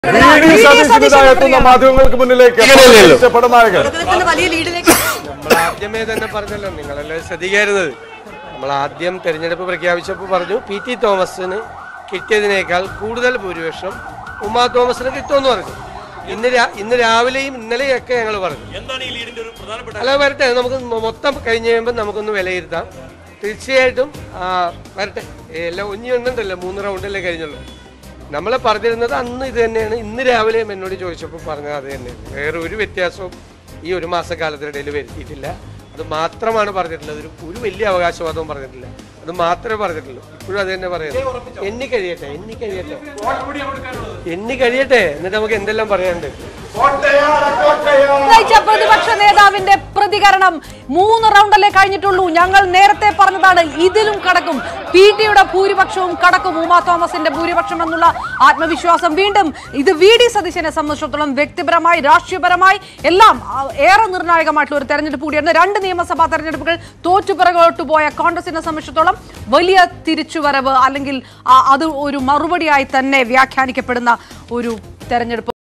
V D സതീശനെതിരെ എത്തുന്ന മാധ്യമങ്ങൾക്ക് മുന്നിലേക്ക് ഇങ്ങനെയല്ലല്ലോ. പടനായകൻ തന്നെ വലിയ ലീഡിലേക്ക് നമ്മൾ ആദ്യമേ തന്നെ പറഞ്ഞല്ലോ നിങ്ങളല്ലേ ശ്രദ്ധിക്കായിരുന്നത് നമ്മൾ ആദ്യം തെരഞ്ഞെടുപ്പ് പ്രഖ്യാപിച്ചപ്പോൾ പറഞ്ഞു പി ടി തോമസിന് കിട്ടിയതിനേക്കാൾ കൂടുതൽ ഭൂരിപക്ഷം ഉമാ തോമസിന് കിട്ടുമെന്ന് പറഞ്ഞു ഇന്ന് രാ- ഇന്ന് രാവിലെയും ഇന്നലെയൊക്കെ ഞങ്ങൾ പറഞ്ഞു അല്ല വരട്ടെ നമുക്ക് മൊത്തം കഴിഞ്ഞ് കഴിയുമ്പോൾ നമുക്കൊന്ന് വിലയിരുത്താം തീർച്ചയായിട്ടും ആ, വരട്ടെ എല്ലാം ഒന്നി ഒന്നുണ്ടല്ലോ മൂന്ന് റൗണ്ടല്ലേ കഴിഞ്ഞുള്ളൂ നമ്മൾ പറഞ്ഞിരുന്നത് അന്ന് ഇത് തന്നെയാണ് ഇന്ന് രാവിലെയും എന്നോട് ചോദിച്ചപ്പോൾ പറഞ്ഞത് അത് തന്നെയാണ് വേറെ ഒരു വ്യത്യാസവും ഈ ഒരു മാസക്കാലത്തിനിടയിൽ വരുത്തിയിട്ടില്ല അത് മാത്രമാണ് പറഞ്ഞിട്ടുള്ളത് ഒരു ഒരു വലിയ അവകാശവാദവും പറഞ്ഞിട്ടില്ല അത് മാത്രമേ പറഞ്ഞിട്ടുള്ളൂ ഇപ്പോഴും അത് തന്നെ പറയുന്നത് എണ്ണി കഴിയട്ടെ എണ്ണി കഴിയട്ടെ എണ്ണി കഴിയട്ടെ എന്നിട്ട് നമുക്ക് എന്തെല്ലാം പറയാനുണ്ട് ഉന്നയിച്ച പ്രതിപക്ഷ നേതാവിന്റെ പ്രതികരണം മൂന്ന് റൗണ്ടല്ലേ കഴിഞ്ഞിട്ടുള്ളൂ ഞങ്ങൾ നേരത്തെ പറഞ്ഞതാണ് ഇതിലും കടക്കും പി ടിയുടെ ഭൂരിപക്ഷവും കടക്കും ഉമാ തോമസിന്റെ ഭൂരിപക്ഷം എന്നുള്ള ആത്മവിശ്വാസം വീണ്ടും ഇത് വി ഡി സതീശനെ സംബന്ധിച്ചിടത്തോളം വ്യക്തിപരമായി രാഷ്ട്രീയപരമായി എല്ലാം ആ, ഏറെ നിർണായകമായിട്ടുള്ള ഒരു തെരഞ്ഞെടുപ്പ് കൂടിയാണ് രണ്ട് നിയമസഭാ തെരഞ്ഞെടുപ്പുകൾ തോറ്റുപിറകോട്ട് പോയ കോൺഗ്രസിനെ സംബന്ധിച്ചിടത്തോളം വലിയ തിരിച്ചുവരവ് അല്ലെങ്കിൽ ആ, അത് ഒരു മറുപടിയായി തന്നെ വ്യാഖ്യാനിക്കപ്പെടുന്ന ഒരു തെരഞ്ഞെടുപ്പ്